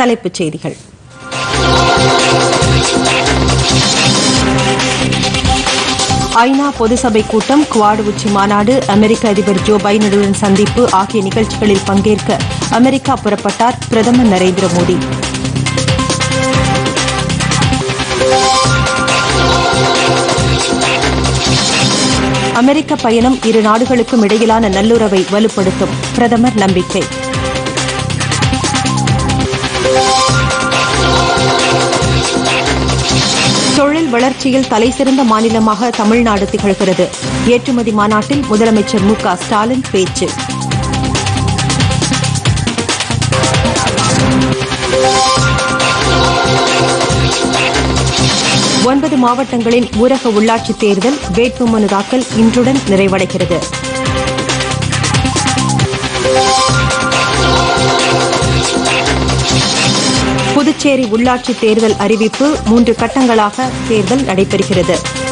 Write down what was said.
தலைப்புச் செய்திகள் ஐநா பொதுசபை கூட்டம் குவாடு உச்சி மாநாடு அமெரிக்க அதிபர் ஜோ பைடனுடன் சந்திப்பு ஆகிய நிகழ்ச்சிகளில் பங்கேற்க அமெரிக்கா புறப்பட்டார் பிரதமர் நரேந்திர மோடி அமெரிக்க பயணம் இரு நாடுகளுக்கும் இடையிலான நல்லுறவை வலுப்படுத்தும் பிரதமர் நம்பிக்கை தொழில் வளர்ச்சியில் தலைசிறந்த மாநிலமாக தமிழ்நாடு திகழ்கிறது ஏற்றுமதி மாநாட்டில் முதலமைச்சர் மு க ஸ்டாலின் பேச்சு ஒன்பது மாவட்டங்களின் ஊரக உள்ளாட்சித் தேர்தல் வேட்புமனு தாக்கல் இன்றுடன் நிறைவடைகிறது புதுச்சேரி உள்ளாட்சித் தேர்தல் அறிவிப்பு மூன்று கட்டங்களாக தேர்தல் நடைபெறுகிறது